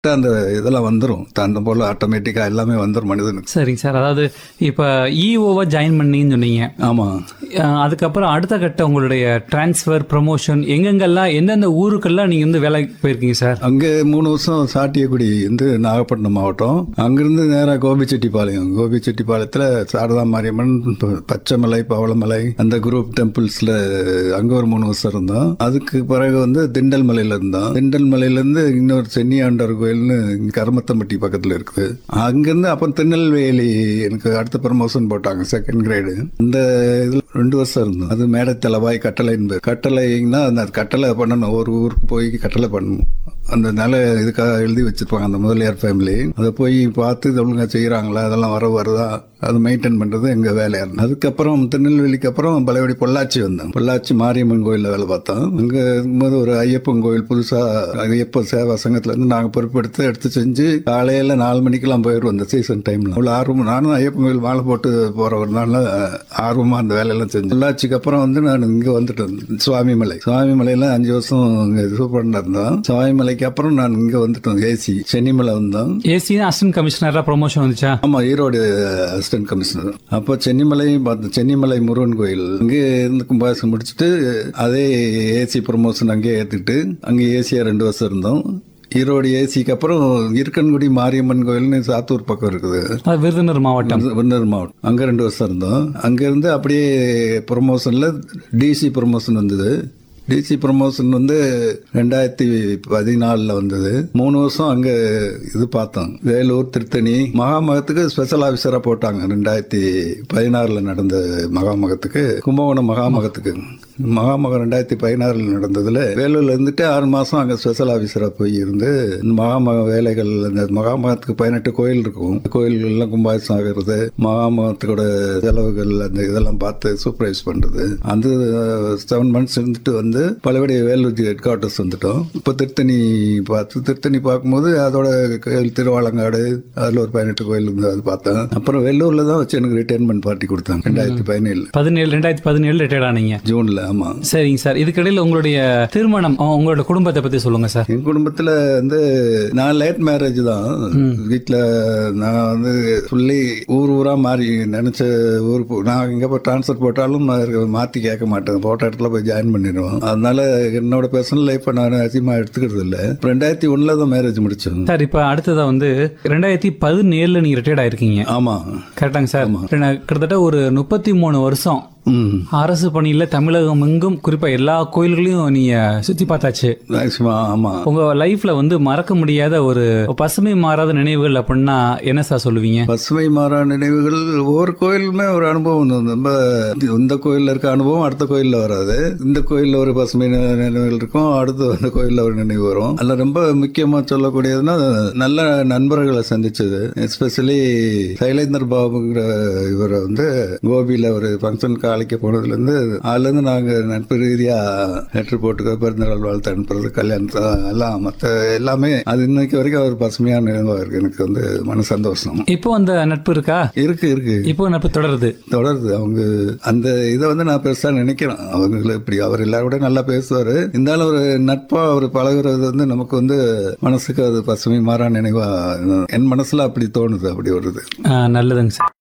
அந்த இதெல்லாம் வந்துடும் அந்த போல ஆட்டோமேட்டிக்கா எல்லாமே வந்துடும் மனிதனுக்கு சரிங்க சார் அதாவது இப்போ இஓவா ஜாயின் பண்ணீங்கன்னு சொன்னீங்க ஆமா அஹ் அதுக்கப்புறம் அடுத்த கட்ட உங்களுடைய டிரான்ஸ்ஃபர் ப்ரமோஷன் எங்கெங்கெல்லாம் எந்தெந்த ஊருக்கெல்லாம் நீங்க வந்து வேலைக்கு போயிருக்கீங்க சார் அங்க மூணு வருஷம் சாட்டியக்குடி வந்து நாகப்பட்டினம் மாவட்டம் அங்கிருந்து நேரா கோபிச்செட்டிப்பாளையம் கோபிச்செட்டிப்பாளையத்துல சாரதா மாரியம்மன் ப- பச்சைமலை பவளமலை அந்த குரூப் டெம்பிள்ஸ்ல அங்க ஒரு மூணு வருஷம் இருந்தோம் அதுக்கு பிறகு வந்து திண்டல் மலையில இருந்தோம் திண்டல் மலையில இருந்து இன்னொரு சென்னியாண்டவர் கோயில்னு இங்க கருமத்தம்பட்டி பக்கத்துல இருக்குது அங்கிருந்து அப்புறம் திருநெல்வேலி எனக்கு அடுத்த ப்ரமோஷன் போட்டாங்க செகண்ட் கிரேடு இந்த இதுல ரெண்டு வருஷம் இருந்தோம் அது மேடத்தலவாய் கட்டளை என்பது கட்டளைன்னா அந்த கட்டளை பண்ணணும் ஒரு ஊருக்கு போய் கட்டளை பண்ணணும் அந்த நில இதுக்காக எழுதி வச்சிருப்பாங்க அந்த முதலியார் ஃபேமிலி அதை போய் பார்த்து இது ஒழுங்கா செய்யறாங்களா அதெல்லாம் வர வருதா அது மெயின்டைன் பண்றது எங்க வேலையா இருந்தது அதுக்கப்புறம் திருநெல்வேலிக்கு அப்புறம் பழையபடி பொள்ளாச்சி வந்தோம் பொள்ளாச்சி மாரியம்மன் கோயில்ல வேலை பார்த்தோம் அங்க இருக்கும்போது ஒரு ஐயப்பன் கோயில் புதுசா ஐயப்ப சேவா சங்கத்துல இருந்து நாங்க பொறுப்பெடுத்து எடுத்து செஞ்சு காலையில நாலு மணிக்கெல்லாம் போயிடுவோம் அந்த சீசன் டைம்ல அவ்வளவு ஆர்வம் நானும் ஐயப்பன் கோயில் மாலை போட்டு போறவர்னால ஆர்வமா அந்த வேலையெல்லாம் செஞ்சேன் பொள்ளாச்சிக்கு அப்புறம் வந்து நான் இங்க வந்துட்டேன் சுவாமிமலை சுவாமிமலையில அஞ்சு வருஷம் இங்க சூப்பரண்டா இருந்தோம் சுவாமிமலைக்கு அப்புறம் நான் இங்க வந்துட்டோம் ஏசி சென்னிமலை வந்தோம் ஏசி அசிஸ்டன்ட் கமிஷனரா ப்ரொமோஷன் வந்துச்சா ஆமா ஈரோடு அசிஸ்டன்ட் கமிஷனர் அப்போ சென்னிமலையும் பார்த்தோம் சென்னிமலை முருகன் கோயில் அங்கே இருந்து கும்பாசம் முடிச்சுட்டு அதே ஏசி ப்ரொமோஷன் அங்கேயே ஏத்துக்கிட்டு அங்கே ஏசியா ரெண்டு வருஷம் இருந்தோம் ஈரோடு ஏசிக்கு அப்புறம் இருக்கன்குடி மாரியம்மன் கோயில்னு சாத்தூர் பக்கம் இருக்குது அது விருதுநகர் மாவட்டம் விருந்தர் மாவட்டம் அங்க ரெண்டு வருஷம் இருந்தோம் அங்க இருந்து அப்படியே ப்ரொமோஷன்ல டிசி ப்ரொமோஷன் வந்தது டிசி ப்ரொமோஷன் வந்து ரெண்டாயிரத்தி பதினாலில் வந்தது மூணு வருஷம் அங்க இது பார்த்தோம் வேலூர் திருத்தணி மகாமகத்துக்கு ஸ்பெஷல் ஆஃபீஸரா போட்டாங்க ரெண்டாயிரத்தி பதினாறுல நடந்த மகாமகத்துக்கு கும்பகோணம் மகாமகத்துக்கு மகாமகம் ரெண்டாயிரத்தி பதினாறுல நடந்ததுல வேலூர்ல இருந்துட்டு ஆறு மாசம் அங்க ஸ்பெஷல் ஆஃபீஸரா போய் இருந்து இந்த மகாமக வேலைகள் அந்த மகாமகத்துக்கு பதினெட்டு கோயில் இருக்கும் கோயில்கள் எல்லாம் கும்பாபிஷேகம் ஆகிறது மகாமகத்தோட செலவுகள் அந்த இதெல்லாம் பார்த்து சூப்பர்வைஸ் பண்றது அந்த செவன் மந்த்ஸ் இருந்துட்டு வந்து பலபடி வேலூர் ஹெட் குவார்ட்டர்ஸ் வந்துட்டோம் இப்போ திருத்தணி பார்த்து திருத்தணி பார்க்கும்போது அதோட கோயில் திருவாலங்காடு அதுல ஒரு பதினெட்டு கோயில் இருந்து அது பார்த்தேன் அப்புறம் வெள்ளூர்ல தான் வச்சு எனக்கு ரிட்டைர்மெண்ட் பார்ட்டி கொடுத்தாங்க ரெண்டாயிரத்தி பதினேழு பதினேழு ரெண்டாயிரத்தி பதினேழு ரிட்டையர்ட் ஆனீங்க ஜூன்ல ஆமா சரிங்க சார் இதுக்கிடையில் உங்களுடைய திருமணம் அஹ் உங்களோட குடும்பத்தை பத்தி சொல்லுங்க சார் என் குடும்பத்துல வந்து நான் லேட் மேரேஜ் தான் வீட்ல நான் வந்து சொல்லி ஊர் ஊரா மாறி நினைச்ச ஊர் போ- நான் எங்க போய் டிரான்ஸ்ஃபர் போட்டாலும் நான் இருக்க- மாத்தி கேட்க மாட்டேன் போட்ட இடத்துல போய் ஜாயின் பண்ணிடுவோம் அதனால என்னோட பர்சனல் லைஃப் நான் அதிகமா எடுத்துக்கிறது இல்ல ரெண்டாயிரத்தி ஒண்ணுல தான் மேரேஜ் முடிச்சோம் சார் இப்ப அடுத்ததா வந்து ரெண்டாயிரத்தி பதினேழுல நீங்க ரிட்டையர்ட் ஆயிருக்கீங்க ஆமா கரெக்டாங்க சார் ரெண்டா- கிட்டத்தட்ட ஒரு முப்பத்தி மூணு வருஷம் ம் அரசு பணியில தமிழகம் எங்கும் குறிப்பா எல்லா கோயில்களையும் நீங்க சுத்தி பார்த்தாச்சு மேக்சிமம் ஆமா உங்க லைஃப்ல வந்து மறக்க முடியாத ஒரு பசுமை மாறாத நினைவுகள் அப்படின்னா என்ன சார் சொல்லுவீங்க பசுமை மாறா நினைவுகள் ஒவ்வொரு கோயிலுமே ஒரு அனுபவம் உண்டு. நம்ம இந்த கோயில்ல இருக்க அனுபவம் அடுத்த கோயில்ல வராது இந்த கோயில்ல ஒரு பசுமை நி- நினைவுகள் இருக்கும் அடுத்து அந்த கோயில்ல ஒரு நினைவு வரும் அதுல ரொம்ப முக்கியமா சொல்லக்கூடியதுன்னா நல்ல நண்பர்களை சந்திச்சது எஸ்பெஷலி சைலேந்தர் பாபுங்கிற இவரை வந்து கோபியில ஒரு ஃபங்க்ஷனுக்கு அழைக்க போனதுல இருந்து அதுல இருந்து நாங்க நட்பு ரீதியா லெட்டர் போட்டுக்க பிறந்தநாள் வாழ்த்து அனுப்புறது கல்யாணத்தை எல்லாம் மத்த எல்லாமே அது இன்னைக்கு வரைக்கும் ஒரு பசுமையான நினைவா இருக்கு எனக்கு வந்து மன சந்தோஷம் இப்போ அந்த நட்பு இருக்கா இருக்கு இருக்கு இப்போ நட்பு தொடருது தொடருது அவங்க அந்த இதை வந்து நான் பெருசா நினைக்கிறேன் அவங்கள இப்படி அவர் எல்லாரும் கூட நல்லா பேசுவாரு இருந்தாலும் ஒரு நட்பா அவர் பழகுறது வந்து நமக்கு வந்து மனசுக்கு அது பசுமை மாறா நினைவா என் மனசுல அப்படி தோணுது அப்படி வருது ஆஹ் நல்லதுங்க சார்